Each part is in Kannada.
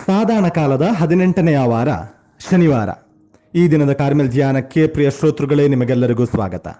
ಸಾಧಾರಣ ಕಾಲದ ಹದಿನೆಂಟನೆಯ ವಾರ ಶನಿವಾರ ಈ ದಿನದ ಕಾರ್ಮೆಲ್ ಧ್ಯಾನಕ್ಕೆ ಪ್ರಿಯ ಶ್ರೋತೃಗಳೇ ನಿಮಗೆಲ್ಲರಿಗೂ ಸ್ವಾಗತ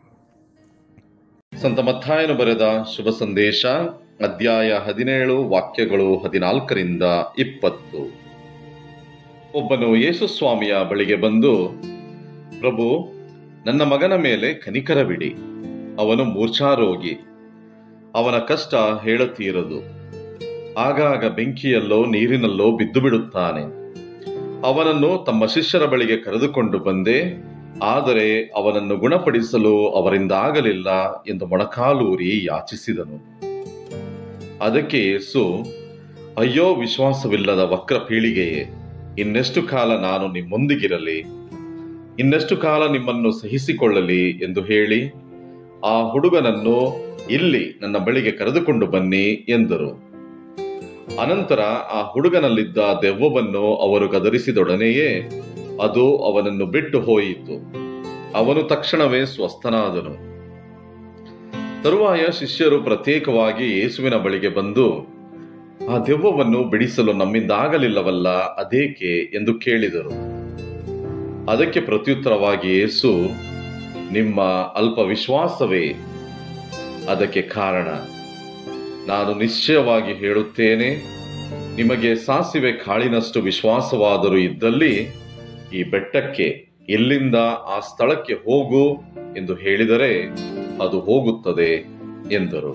ಸಂತ ಮತ್ತಾಯನು ಬರೆದ ಶುಭ ಸಂದೇಶ ಅಧ್ಯಾಯ ಹದಿನೇಳು ವಾಕ್ಯಗಳು ಹದಿನಾಲ್ಕರಿಂದ ಇಪ್ಪತ್ತು ಒಬ್ಬನು ಯೇಸುಸ್ವಾಮಿಯ ಬಳಿಗೆ ಬಂದು ಪ್ರಭು ನನ್ನ ಮಗನ ಮೇಲೆ ಕನಿಕರವಿಡಿ ಅವನು ಮೂರ್ಛಾರೋಗಿ ಅವನ ಕಷ್ಟ ಹೇಳತೀರದು ಆಗಾಗ ಬೆಂಕಿಯಲ್ಲೋ ನೀರಿನಲ್ಲೋ ಬಿದ್ದು ಬಿಡುತ್ತಾನೆ ಅವನನ್ನು ತಮ್ಮ ಶಿಷ್ಯರ ಬಳಿಗೆ ಕರೆದುಕೊಂಡು ಬಂದೆ ಆದರೆ ಅವನನ್ನು ಗುಣಪಡಿಸಲು ಅವರಿಂದ ಆಗಲಿಲ್ಲ ಎಂದು ಮೊಣಕಾಲೂರಿ ಯಾಚಿಸಿದನು ಅದಕ್ಕೆ ಯೇಸು ಅಯ್ಯೋ ವಿಶ್ವಾಸವಿಲ್ಲದ ವಕ್ರ ಪೀಳಿಗೆಯೇ ಇನ್ನೆಷ್ಟು ಕಾಲ ನಾನು ನಿಮ್ಮೊಂದಿಗಿರಲಿ ಇನ್ನೆಷ್ಟು ಕಾಲ ನಿಮ್ಮನ್ನು ಸಹಿಸಿಕೊಳ್ಳಲಿ ಎಂದು ಹೇಳಿ ಆ ಹುಡುಗನನ್ನು ಇಲ್ಲಿ ನನ್ನ ಬಳಿಗೆ ಕರೆದುಕೊಂಡು ಬನ್ನಿ ಎಂದರು ಅನಂತರ ಆ ಹುಡುಗನಲ್ಲಿದ್ದ ದೆವ್ವವನ್ನು ಅವರು ಗದರಿಸಿದೊಡನೆಯೇ ಅದು ಅವನನ್ನು ಬಿಟ್ಟು ಹೋಯಿತು ಅವನು ತಕ್ಷಣವೇ ಸ್ವಸ್ಥನಾದನು ತರುವಾಯ ಶಿಷ್ಯರು ಪ್ರತ್ಯೇಕವಾಗಿ ಯೇಸುವಿನ ಬಳಿಗೆ ಬಂದು ಆ ದೆವ್ವವನ್ನು ಬಿಡಿಸಲು ನಮ್ಮಿಂದಾಗಲಿಲ್ಲವಲ್ಲ ಅದೇಕೆ ಎಂದು ಕೇಳಿದರು ಅದಕ್ಕೆ ಪ್ರತ್ಯುತ್ತರವಾಗಿ ಯೇಸು ನಿಮ್ಮ ಅಲ್ಪ ವಿಶ್ವಾಸವೇ ಅದಕ್ಕೆ ಕಾರಣ ನಾನು ನಿಶ್ಚಯವಾಗಿ ಹೇಳುತ್ತೇನೆ ನಿಮಗೆ ಸಾಸಿವೆ ಕಾಳಿನಷ್ಟು ವಿಶ್ವಾಸವಾದರೂ ಇದ್ದಲ್ಲಿ ಈ ಬೆಟ್ಟಕ್ಕೆ ಇಲ್ಲಿಂದ ಆ ಸ್ಥಳಕ್ಕೆ ಹೋಗು ಎಂದು ಹೇಳಿದರೆ ಅದು ಹೋಗುತ್ತದೆ ಎಂದರು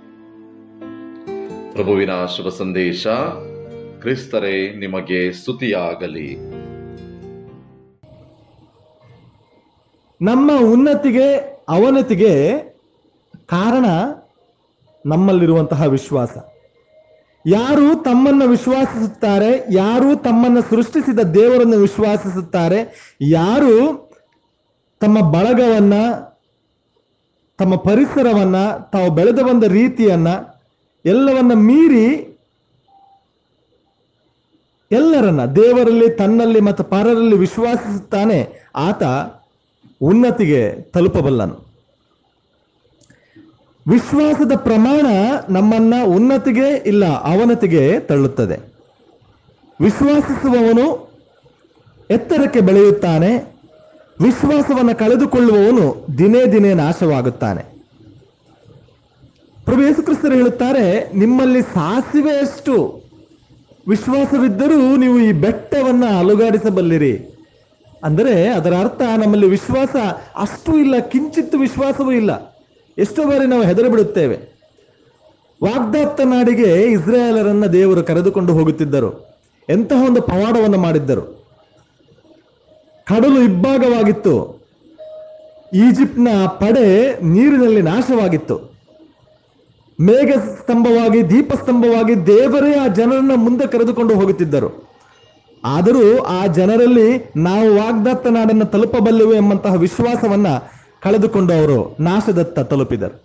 ಪ್ರಭುವಿನ ಶುಭ ಸಂದೇಶ ಕ್ರಿಸ್ತರೇ ನಿಮಗೆ ಸ್ತುತಿಯಾಗಲಿ ನಮ್ಮ ಉನ್ನತಿಗೆ ಅವನತಿಗೆ ಕಾರಣ ನಮ್ಮಲ್ಲಿರುವಂತಹ ವಿಶ್ವಾಸ ಯಾರು ತಮ್ಮನ್ನು ವಿಶ್ವಾಸಿಸುತ್ತಾರೆ ಯಾರು ತಮ್ಮನ್ನು ಸೃಷ್ಟಿಸಿದ ದೇವರನ್ನು ವಿಶ್ವಾಸಿಸುತ್ತಾರೆ ಯಾರು ತಮ್ಮ ಬಳಗವನ್ನ ತಮ್ಮ ಪರಿಸರವನ್ನ ತಾವು ಬೆಳೆದು ಬಂದ ರೀತಿಯನ್ನ ಎಲ್ಲವನ್ನ ಮೀರಿ ಎಲ್ಲರನ್ನ ದೇವರಲ್ಲಿ ತನ್ನಲ್ಲಿ ಮತ್ತು ಪರರಲ್ಲಿ ವಿಶ್ವಾಸಿಸುತ್ತಾನೆ ಆತ ಉನ್ನತಿಗೆ ತಲುಪಬಲ್ಲನು ವಿಶ್ವಾಸದ ಪ್ರಮಾಣ ನಮ್ಮನ್ನ ಉನ್ನತಿಗೆ ಇಲ್ಲ ಅವನತಿಗೆ ತಳ್ಳುತ್ತದೆ ವಿಶ್ವಾಸಿಸುವವನು ಎತ್ತರಕ್ಕೆ ಬೆಳೆಯುತ್ತಾನೆ ವಿಶ್ವಾಸವನ್ನು ಕಳೆದುಕೊಳ್ಳುವವನು ದಿನೇ ದಿನೇ ನಾಶವಾಗುತ್ತಾನೆ ಪ್ರಭು ಯೇಸು ಕ್ರಿಸ್ತರು ಹೇಳುತ್ತಾರೆ ನಿಮ್ಮಲ್ಲಿ ಸಾಸಿವೆಯಷ್ಟು ವಿಶ್ವಾಸವಿದ್ದರೂ ನೀವು ಈ ಬೆಟ್ಟವನ್ನು ಅಲುಗಾಡಿಸಬಲ್ಲಿರಿ ಅಂದರೆ ಅದರ ಅರ್ಥ ನಮ್ಮಲ್ಲಿ ವಿಶ್ವಾಸ ಅಷ್ಟು ಇಲ್ಲ ಕಿಂಚಿತ್ತು ವಿಶ್ವಾಸವೂ ಇಲ್ಲ ಎಷ್ಟೋ ಬಾರಿ ನಾವು ಹೆದರಿ ಬಿಡುತ್ತೇವೆ ವಾಗ್ದಾತ್ತ ನಾಡಿಗೆ ಇಸ್ರಾಯೇಲರನ್ನ ದೇವರು ಕರೆದುಕೊಂಡು ಹೋಗುತ್ತಿದ್ದರು ಎಂತಹ ಒಂದು ಪವಾಡವನ್ನು ಮಾಡಿದ್ದರು ಕಡಲು ಇಬ್ಬಾಗವಾಗಿತ್ತು ಈಜಿಪ್ಟ್ನ ಪಡೆ ನೀರಿನಲ್ಲಿ ನಾಶವಾಗಿತ್ತು ಮೇಘ ಸ್ತಂಭವಾಗಿ ದೀಪಸ್ತಂಭವಾಗಿ ದೇವರೇ ಆ ಜನರನ್ನ ಮುಂದೆ ಕರೆದುಕೊಂಡು ಹೋಗುತ್ತಿದ್ದರು ಆದರೂ ಆ ಜನರಲ್ಲಿ ನಾವು ವಾಗ್ದತ್ತ ನಾಡನ್ನು ತಲುಪಬಲ್ಲೆವು ಎಂಬಂತಹ ವಿಶ್ವಾಸವನ್ನ ಕಳೆದುಕೊಂಡು ಅವರು ನಾಶದತ್ತ ತಲುಪಿದರು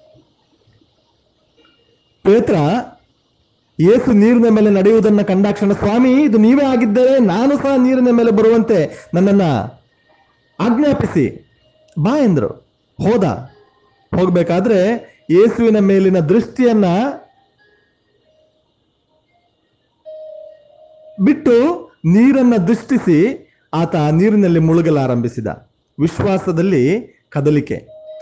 ಪೇತ್ರ ಏಸು ನೀರಿನ ಮೇಲೆ ನಡೆಯುವುದನ್ನು ಕಂಡಾಕ್ಷಣ ಸ್ವಾಮಿ ಇದು ನೀವೇ ಆಗಿದ್ದರೆ ನಾನು ಸಹ ನೀರಿನ ಮೇಲೆ ಬರುವಂತೆ ನನ್ನನ್ನ ಆಜ್ಞಾಪಿಸಿ ಬಾ ಎಂದರು ಹೋದ ಹೋಗ್ಬೇಕಾದ್ರೆ ಯೇಸುವಿನ ಮೇಲಿನ ದೃಷ್ಟಿಯನ್ನ ಬಿಟ್ಟು ನೀರನ್ನ ದೃಷ್ಟಿಸಿ ಆತ ಆ ನೀರಿನಲ್ಲಿ ಮುಳುಗಲಾರಂಭಿಸಿದ ವಿಶ್ವಾಸದಲ್ಲಿ ಕದಲಿಕೆ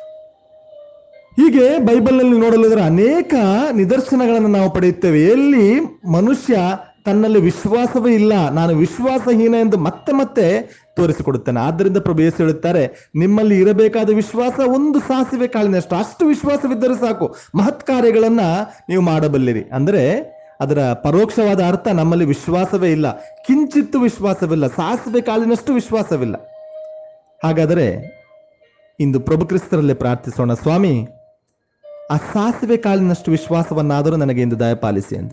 ಹೀಗೆ ಬೈಬಲ್ನಲ್ಲಿ ನೋಡಲಿದ್ರೆ ಅನೇಕ ನಿದರ್ಶನಗಳನ್ನು ನಾವು ಪಡೆಯುತ್ತೇವೆ ಎಲ್ಲಿ ಮನುಷ್ಯ ತನ್ನಲ್ಲಿ ವಿಶ್ವಾಸವೇ ಇಲ್ಲ ನಾನು ವಿಶ್ವಾಸಹೀನ ಎಂದು ಮತ್ತೆ ಮತ್ತೆ ತೋರಿಸಿಕೊಡುತ್ತೇನೆ ಆದ್ದರಿಂದ ಪ್ರಭು ಯೇಸು ಹೇಳುತ್ತಾರೆ ನಿಮ್ಮಲ್ಲಿ ಇರಬೇಕಾದ ವಿಶ್ವಾಸ ಒಂದು ಸಾಸಿವೆ ಕಾಳಿನಷ್ಟು ಅಷ್ಟು ವಿಶ್ವಾಸವಿದ್ದರೆ ಸಾಕು ಮಹತ್ ಕಾರ್ಯಗಳನ್ನ ನೀವು ಮಾಡಬಲ್ಲಿರಿ ಅಂದರೆ ಅದರ ಪರೋಕ್ಷವಾದ ಅರ್ಥ ನಮ್ಮಲ್ಲಿ ವಿಶ್ವಾಸವೇ ಇಲ್ಲ ಕಿಂಚಿತ್ತು ವಿಶ್ವಾಸವಿಲ್ಲ ಸಾಸಿವೆ ಕಾಳಿನಷ್ಟು ವಿಶ್ವಾಸವಿಲ್ಲ ಹಾಗಾದರೆ ಇಂದು ಪ್ರಭು ಕ್ರಿಸ್ತರಲ್ಲೇ ಪ್ರಾರ್ಥಿಸೋಣ ಸ್ವಾಮಿ ಆ ಸಾಸಿವೆ ಕಾಳಿನಷ್ಟು ವಿಶ್ವಾಸವನ್ನಾದರೂ ನನಗೆ ಇಂದು ದಯಪಾಲಿಸಿ ಎಂದು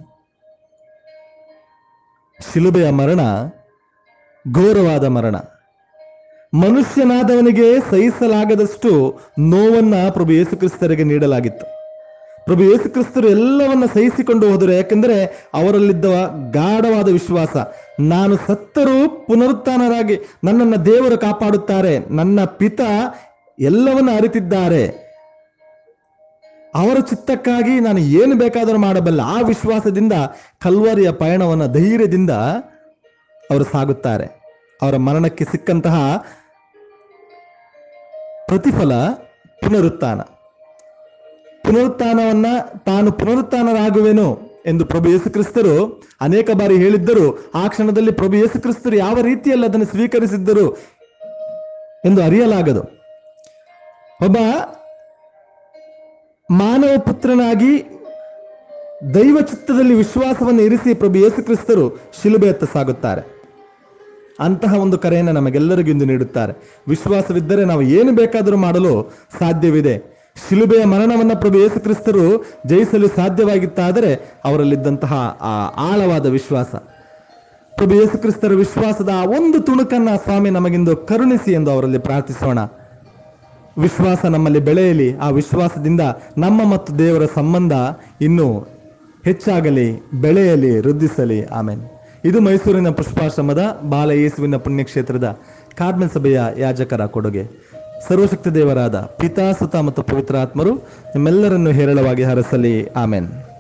ಶಿಲುಬೆಯ ಮರಣ ಘೋರವಾದ ಮರಣ ಮನುಷ್ಯನಾದವನಿಗೆ ಸಹಿಸಲಾಗದಷ್ಟು ನೋವನ್ನ ಪ್ರಭು ಯೇಸುಕ್ರಿಸ್ತರಿಗೆ ನೀಡಲಾಗಿತ್ತು ಪ್ರಭು ಯೇಸುಕ್ರಿಸ್ತರು ಎಲ್ಲವನ್ನ ಸಹಿಸಿಕೊಂಡು ಹೋದರು ಯಾಕೆಂದರೆ ಅವರಲ್ಲಿದ್ದ ಗಾಢವಾದ ವಿಶ್ವಾಸ ನಾನು ಸತ್ತರೂ ಪುನರುತ್ಥಾನರಾಗಿ ನನ್ನನ್ನು ದೇವರು ಕಾಪಾಡುತ್ತಾರೆ ನನ್ನ ಪಿತ ಎಲ್ಲವನ್ನ ಅರಿತಿದ್ದಾರೆ ಅವರ ಚಿತ್ತಕ್ಕಾಗಿ ನಾನು ಏನು ಬೇಕಾದರೂ ಮಾಡಬಲ್ಲ ಆ ವಿಶ್ವಾಸದಿಂದ ಕಲ್ವರಿಯ ಪಯಣವನ್ನು ಧೈರ್ಯದಿಂದ ಅವರು ಸಾಗುತ್ತಾರೆ ಅವರ ಮರಣಕ್ಕೆ ಸಿಕ್ಕಂತಹ ಪ್ರತಿಫಲ ಪುನರುತ್ಥಾನ ಪುನರುತ್ಥಾನವನ್ನ ತಾನು ಪುನರುತ್ಥಾನರಾಗುವೆನು ಎಂದು ಪ್ರಭು ಯೇಸು ಕ್ರಿಸ್ತರು ಅನೇಕ ಬಾರಿ ಹೇಳಿದ್ದರು ಆ ಕ್ಷಣದಲ್ಲಿ ಪ್ರಭು ಯೇಸು ಕ್ರಿಸ್ತರು ಯಾವ ರೀತಿಯಲ್ಲಿ ಅದನ್ನು ಸ್ವೀಕರಿಸಿದ್ದರು ಎಂದು ಅರಿಯಲಾಗದು ಒಬ್ಬ ಮಾನವ ಪುತ್ರನಾಗಿ ದೈವ ಚಿತ್ತದಲ್ಲಿ ವಿಶ್ವಾಸವನ್ನು ಇರಿಸಿ ಪ್ರಭು ಯೇಸು ಕ್ರಿಸ್ತರು ಶಿಲುಬೆಯತ್ತ ಸಾಗುತ್ತಾರೆ ಅಂತಹ ಒಂದು ಕರೆಯನ್ನು ನಮಗೆಲ್ಲರಿಗೂ ಇಂದು ನೀಡುತ್ತಾರೆ ವಿಶ್ವಾಸವಿದ್ದರೆ ನಾವು ಏನು ಬೇಕಾದರೂ ಮಾಡಲು ಸಾಧ್ಯವಿದೆ ಶಿಲುಬೆಯ ಮರಣವನ್ನ ಪ್ರಭು ಯೇಸು ಕ್ರಿಸ್ತರು ಜಯಿಸಲು ಸಾಧ್ಯವಾಗಿತ್ತಾದರೆ ಅವರಲ್ಲಿದ್ದಂತಹ ಆ ಆಳವಾದ ವಿಶ್ವಾಸ ಪ್ರಭು ಯೇಸು ಕ್ರಿಸ್ತರ ವಿಶ್ವಾಸದ ಆ ಒಂದು ತುಣುಕನ್ನ ಸ್ವಾಮಿ ನಮಗಿಂದು ಕರುಣಿಸಿ ಎಂದು ಅವರಲ್ಲಿ ಪ್ರಾರ್ಥಿಸೋಣ ವಿಶ್ವಾಸ ನಮ್ಮಲ್ಲಿ ಬೆಳೆಯಲಿ ಆ ವಿಶ್ವಾಸದಿಂದ ನಮ್ಮ ಮತ್ತು ದೇವರ ಸಂಬಂಧ ಇನ್ನೂ ಹೆಚ್ಚಾಗಲಿ ಬೆಳೆಯಲಿ ವೃದ್ಧಿಸಲಿ ಆಮೇಲೆ ಇದು ಮೈಸೂರಿನ ಪುಷ್ಪಾಶ್ರಮದ ಬಾಲ ಯೇಸುವಿನ ಪುಣ್ಯಕ್ಷೇತ್ರದ ಕಾರ್ಮೆಲ್ ಸಭೆಯ ಯಾಜಕರ ಕೊಡುಗೆ ಸರ್ವಶಕ್ತಿ ದೇವರಾದ ಪಿತಾ ಸುತ ಮತ್ತು ಪವಿತ್ರಾತ್ಮರು ನಿಮ್ಮೆಲ್ಲರನ್ನು ಹೇರಳವಾಗಿ ಹರಸಲಿ ಆಮೇನ್